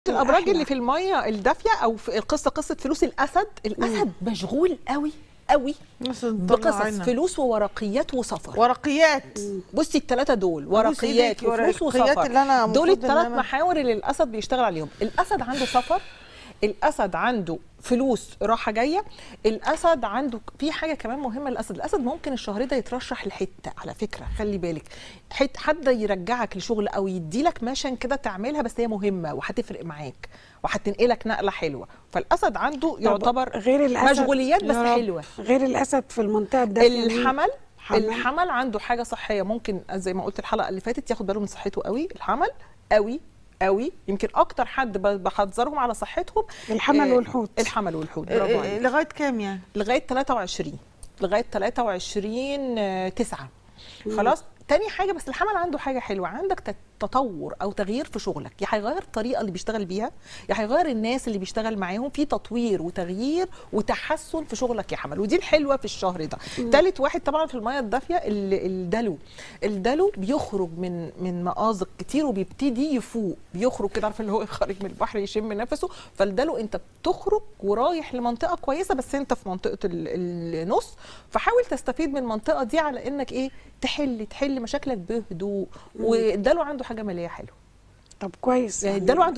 الابراج الأحلى. اللي في الميه الدافيه او في القصه قصه فلوس الاسد الاسد مشغول قوي قوي بس نطلع بقصص عينها. فلوس وورقيات وسفر ورقيات بصي الثلاثه دول أبوس ورقيات إيديكي، وفلوس ورقيات وسفر اللي أنا دول المفروض إن الثلاث أنا- محاور اللي الاسد بيشتغل عليهم الاسد عنده سفر الاسد عنده فلوس راحه جايه الاسد عنده في حاجه كمان مهمه للاسد الاسد ممكن الشهر ده يترشح لحته على فكره خلي بالك حت حد يرجعك لشغل او يديلك ماشن كده تعملها بس هي مهمه وهتفرق معاك وهتنقلك نقله حلوه فالاسد عنده يعتبر غير الاسد مشغوليات بس يا رب. حلوه غير الاسد في المنطقه الدافيه دي. الحمل حمل. الحمل عنده حاجه صحيه ممكن زي ما قلت الحلقه اللي فاتت ياخد باله من صحته قوي الحمل قوي قوي يمكن اكتر حد ب- بحذرهم على صحتهم الحمل آه، والحوت. الحمل والحوت إيه، برافو إيه، عليك لغايه كام يعني لغايه 23 لغايه 23 9 خلاص تاني حاجه بس الحمل عنده حاجه حلوه عندك تت- تطور او تغيير في شغلك يا هيغير الطريقه اللي بيشتغل بيها يا هيغير الناس اللي بيشتغل معاهم في تطوير وتغيير وتحسن في شغلك يا حمل ودي الحلوه في الشهر ده تالت واحد طبعا في الميه الدافيه ال- الدلو الدلو بيخرج من من مآزق كتير وبيبتدي يفوق بيخرج كده عارف اللي هو خارج من البحر يشم نفسه فالدلو انت بتخرج ورايح لمنطقه كويسه بس انت في منطقه ال- النص فحاول تستفيد من المنطقه دي على انك ايه تحل تحل مشاكلك بهدوء والدلو عنده حاجه ماليه حلوه طب كويس يعني الدلو عنده